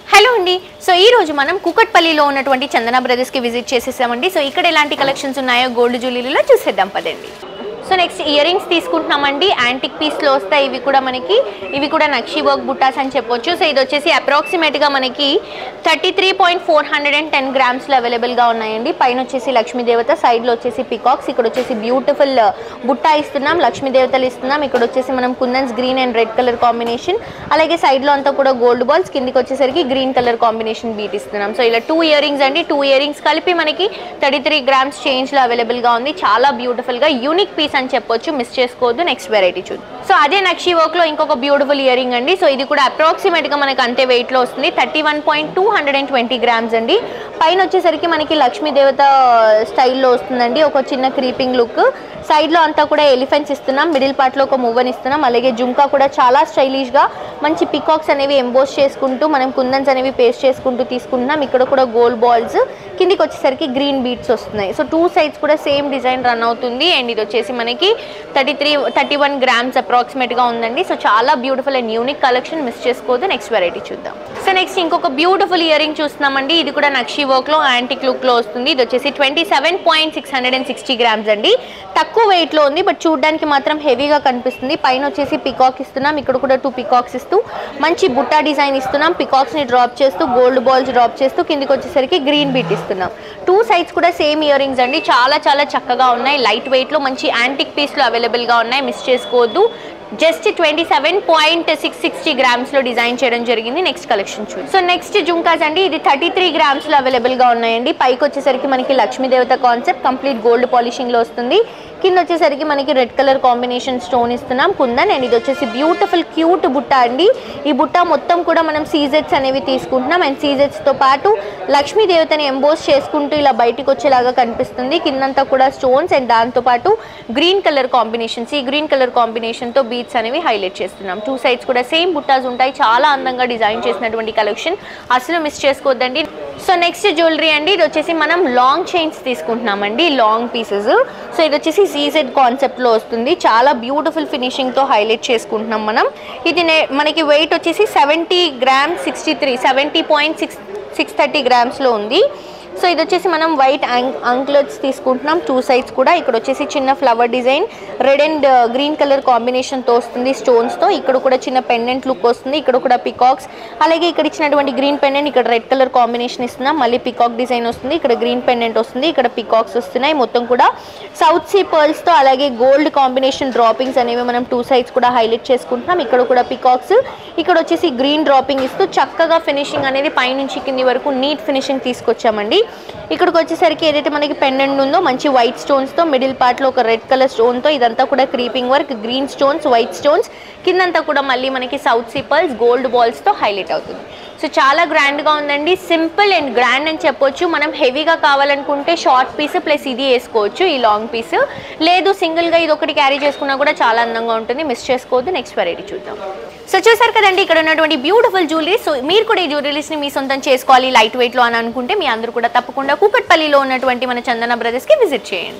hello అండి so ఈ రోజు మనం కుకట్పల్లిలో ఉన్నటువంటి చందన బ్రదర్స్ కి విజిట్ చేసేసామండి సో ఇక్కడ ఎలాంటి కలెక్షన్స్ ఉన్నాయో గోల్డ్ జ్యువెలరీలో చూసేద్దాం పదండి సో నెక్స్ట్ ఇయర్ రింగ్స్ తీసుకుంటున్నామండి యాంటిక్ పీస్లో వస్తాయి ఇవి కూడా మనకి ఇవి కూడా నక్షి వర్క్ బుట్టాస్ అని చెప్పొచ్చు సో ఇది వచ్చేసి అప్రాక్సిమేట్గా మనకి thirty three point four hundred and ten గ్రామ్స్లో అవైలబుల్గా ఉన్నాయండి పైన వచ్చేసి లక్ష్మీదేవత సైడ్లో వచ్చేసి పికాక్స్ ఇక్కడ వచ్చేసి బ్యూటిఫుల్ బుట్టా ఇస్తున్నాం లక్ష్మీదేవతలు ఇస్తున్నాం ఇక్కడ వచ్చేసి మనం kundans green and red colour combination అలాగే సైడ్లో అంతా కూడా గోల్డ్ బాల్స్ కిందికి వచ్చేసరికి గ్రీన్ కలర్ కాంబినేషన్ బీట్ ఇస్తున్నాం సో ఇలా టూ ఇయర్ రింగ్స్ అండి టూ ఇయర్ రింగ్స్ కలిపి మనకి థర్టీ త్రీ గ్రామ్స్ చేంజ్లో అవైలబుల్గా ఉంది చాలా బ్యూటిఫుల్గా యూనిక్ పీస్ అని చెప్పొచ్చు మిస్ చేసుకోవద్దు నెక్స్ట్ వెరైటీ చూద్దాం సో అదే నక్షి వర్క్లో ఇంకొక బ్యూటిఫుల్ ఇయర్ రింగ్ అండి సో ఇది కూడా అప్రాక్సిమేట్గా మనకి అంతే వెయిట్లో వస్తుంది thirty one point two hundred and twenty grams అండి పైన వచ్చేసరికి మనకి లక్ష్మీదేవత స్టైల్లో వస్తుందండి ఒక చిన్న క్రీపింగ్ లుక్ సైడ్లో అంతా కూడా ఎలిఫెంట్స్ ఇస్తున్నాం మిడిల్ పార్ట్లో ఒక మువ్వని ఇస్తున్నాం అలాగే జుంకా కూడా చాలా స్టైలిష్గా మంచి పికాక్స్ అనేవి ఎంబోస్ చేసుకుంటూ మనం కుందన్స్ అనేవి పేస్ట్ చేసుకుంటూ తీసుకుంటున్నాం ఇక్కడ కూడా గోల్డ్ బాల్స్ కిందికి వచ్చేసరికి గ్రీన్ బీట్స్ వస్తున్నాయి సో టూ సైడ్స్ కూడా సేమ్ డిజైన్ రన్ అవుతుంది అండ్ ఇది వచ్చేసి మనకి thirty three thirty one grams అప్రాక్సిమేట్గా ఉందండి సో చాలా beautiful and unique collection miss చేసుకోవద్దు నెక్స్ట్ వెరైటీ చూద్దాం సో నెక్స్ట్ ఇంకొక బ్యూటిఫుల్ ఇయర్ రింగ్ చూస్తున్నామండి ఇది కూడా నక్షి వర్క్లో యాంటిక్ లుక్లో వస్తుంది ఇది వచ్చేసి twenty seven point six hundred and sixty grams అండి తక్కువ వెయిట్లో ఉంది బట్ చూడడానికి మాత్రం హెవీగా కనిపిస్తుంది పైన వచ్చేసి పికాక్ ఇస్తున్నాం ఇక్కడ కూడా టూ పికాక్స్ ఇస్తూ మంచి బుట్టా డిజైన్ ఇస్తున్నాం పికాక్స్ని డ్రాప్ చేస్తూ గోల్డ్ బాల్స్ డ్రాప్ చేస్తూ కిందికి వచ్చేసరికి గ్రీన్ బీట్ ఇస్తున్నాం టూ సైడ్స్ కూడా సేమ్ ఇయర్ రింగ్స్ అండి చాలా చాలా చక్కగా ఉన్నాయి లైట్ వెయిట్లో మంచి యాంటిక్ పీస్లో అవైలబుల్గా ఉన్నాయి మిస్ చేసుకోవద్దు just twenty seven point six sixty గ్రామ్స్లో డిజైన్ చేయడం జరిగింది నెక్స్ట్ కలెక్షన్ చూడండి సో నెక్స్ట్ జుంకాస్ అండి ఇది థర్టీ త్రీ గ్రామ్స్లో అవైలబుల్గా ఉన్నాయండి పైకి వచ్చేసరికి మనకి లక్ష్మీదేవత కాన్సెప్ట్ కంప్లీట్ గోల్డ్ పాలిషింగ్లో వస్తుంది కింద వచ్చేసరికి మనకి రెడ్ కలర్ కాంబినేషన్ స్టోన్ ఇస్తున్నాం కుందన్ అండ్ ఇది వచ్చేసి బ్యూటిఫుల్ క్యూట్ బుట్ట అండి ఈ బుట్ట మొత్తం కూడా మనం సీజెట్స్ అనేవి తీసుకుంటున్నాం అండ్ సీజెట్స్తో పాటు లక్ష్మీదేవతని ఎంబోస్ చేసుకుంటూ ఇలా బయటికి వచ్చేలాగా కనిపిస్తుంది కిందంతా కూడా స్టోన్స్ అండ్ దాంతోపాటు గ్రీన్ కలర్ కాంబినేషన్స్ ఈ గ్రీన్ కలర్ కాంబినేషన్తో బీట్స్ అనేవి హైలైట్ చేస్తున్నాం టూ సైడ్స్ కూడా సేమ్ బుట్టాస్ ఉంటాయి చాలా అందంగా డిజైన్ చేసినటువంటి కలెక్షన్ అసలు మిస్ చేసుకోవద్దండి సో నెక్స్ట్ జ్యువెలరీ అండి ఇది వచ్చేసి మనం లాంగ్ చైన్స్ తీసుకుంటున్నామండి లాంగ్ పీసెస్ సో ఇది వచ్చేసి సీజెడ్ కాన్సెప్ట్లో వస్తుంది చాలా బ్యూటిఫుల్ ఫినిషింగ్తో హైలైట్ చేసుకుంటున్నాం మనం ఇది నే- మనకి వెయిట్ వచ్చేసి seventy gram sixty three seventy point six six thirty గ్రామ్స్లో ఉంది సో ఇది వచ్చేసి మనం వైట్ అంక్లెట్స్ తీసుకుంటున్నాం టూ సైడ్స్ కూడా ఇక్కడ వచ్చేసి చిన్న flower design red and green colour కాంబినేషన్తో వస్తుంది స్టోన్స్తో ఇక్కడ కూడా చిన్న పెండెంట్ లుక్ వస్తుంది ఇక్కడ కూడా పికాక్స్ అలాగే ఇక్కడ ఇచ్చినటువంటి గ్రీన్ పెండెంట్ ఇక్కడ రెడ్ కలర్ కాంబినేషన్ ఇస్తున్నాం మళ్ళీ పికాక్ డిజైన్ వస్తుంది ఇక్కడ గ్రీన్ పెండెంట్ వస్తుంది ఇక్కడ పికాక్స్ వస్తున్నాయి మొత్తం కూడా సౌత్ సీ పర్ల్స్తో అలాగే గోల్డ్ కాంబినేషన్ డ్రాపింగ్స్ అనేవి మనం టూ సైడ్స్ కూడా హైలైట్ చేసుకుంటున్నాం ఇక్కడ కూడా పికాక్స్ ఇక్కడ వచ్చేసి గ్రీన్ డ్రాపింగ్ ఇస్తూ చక్కగా ఫినిషింగ్ అనేది పైనుంచి కింది వరకు నీట్ ఫినిషింగ్ తీసుకొచ్చామండి ఇక్కడికి వచ్చేసరికి ఏదైతే మనకి పెండెంట్ ఉందో మంచి వైట్ స్టోన్స్తో మిడిల్ పార్ట్లో ఒక రెడ్ కలర్ స్టోన్తో ఇదంతా కూడా creeping work green stones white stones కిందంతా కూడా మళ్ళీ మనకి సౌత్ సిపల్స్ గోల్డ్ బాల్స్తో హైలైట్ అవుతుంది సో చాలా గ్రాండ్గా ఉందండి సింపుల్ అండ్ గ్రాండ్ అని చెప్పొచ్చు మనం హెవీగా కావాలనుకుంటే షార్ట్ పీస్ ప్లస్ ఇది వేసుకోవచ్చు ఈ లాంగ్ పీస్ లేదు సింగిల్గా ఇది ఒకటి క్యారీ చేసుకున్నా కూడా చాలా అందంగా ఉంటుంది మిస్ చేసుకోవద్దు నెక్స్ట్ వెరైటీ చూద్దాం సో చూసారు కదండి ఇక్కడ ఉన్నటువంటి బ్యూటిఫుల్ జ్యువెలరీ సో మీరు కూడా ఈ జ్యువెలరీస్ని మీ సొంతం చేసుకోవాలి లైట్ వెయిట్లో అని అనుకుంటే మీ అందరూ కూడా తప్పకుండా కూకట్పల్లిలో ఉన్నటువంటి మన చందన బ్రదర్స్కి విజిట్ చేయండి